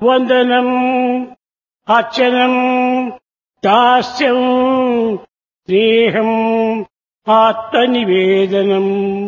వందనం అర్చనం దాస్యం స్నేహం ఆత్మనివేదనం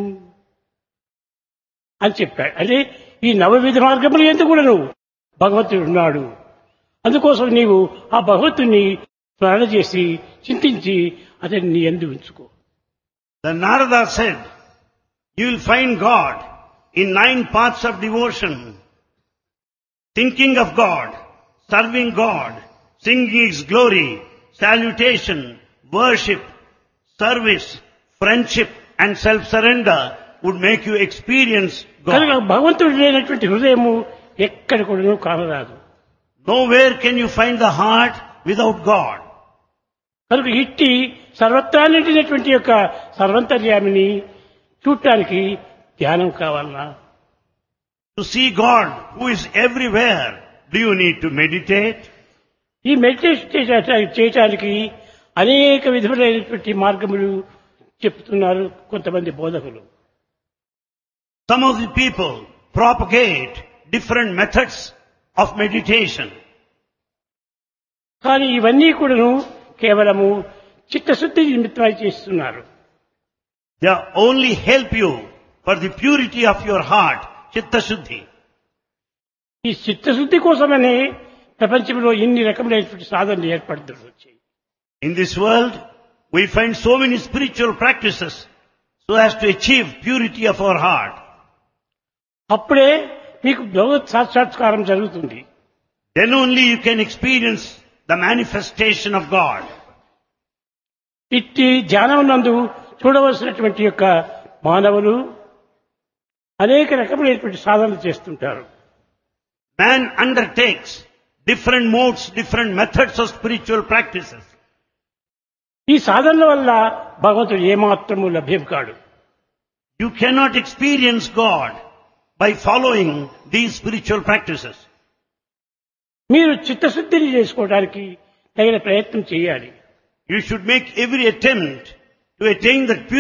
అని చెప్పాడు అంటే ఈ నవవిధ మార్గములు ఎందుకు కూడా నువ్వు భగవంతుడు ఉన్నాడు అందుకోసం నీవు ఆ భగవంతుని స్మరణ చేసి చింతించి అతన్ని నీ ఎందు ఉంచుకో The Narada said, you will find God in nine paths of devotion. Thinking of God, serving God, singing His glory, salutation, worship, service, friendship and self-surrender would make you experience కనుక God. భగవంతుడు లేనటువంటి హృదయము ఎక్కడ కూడా కానరాదు Nowhere can you find the heart without God. కనుక ఇట్టి సర్వత్రా నిండినటువంటి యొక్క సర్వంతర్యామిని చూడటానికి ధ్యానం కావాలన్నా To see God who is everywhere, do you need to meditate? ఈ మెడిటేషన్ చేసే- చేయటానికి అనేక విధములైనటువంటి మార్గములు చెప్తున్నారు కొంతమంది బోధకులు Some of the people propagate different methods of meditation. కానీ ఇవన్నీ కూడాను కేవలము చిత్తశుద్ధి నిమిత్తమై చేస్తున్నారు They only help you for the purity of your heart, chitta shuddhi. ఈ చిత్తశుద్ధి కోసమనే ప్రపంచంలో ఇన్ని రకములైనటువంటి సాధనలు ఏర్పడుతూ వచ్చాయి In this world, we find so many spiritual practices so as to achieve purity of our heart. అప్పుడే మీకు భగవత్ సాక్షాత్కారం జరుగుతుంది Then only you can experience the manifestation of God. ఇట్టి ధ్యానం నందు చూడవలసినటువంటి యొక్క మానవులు అనేక రకములైనటువంటి సాధనలు చేస్తుంటారు Man undertakes different modes, different methods of spiritual practices. ఈ సాధనల వల్ల భగవంతుడు ఏమాత్రము లభ్యం కాడు You cannot experience God by following these spiritual practices. మీరు చిత్తశుద్ధిని చేసుకోవడానికి తగిన ప్రయత్నం చేయాలి You should make every attempt to attain that purity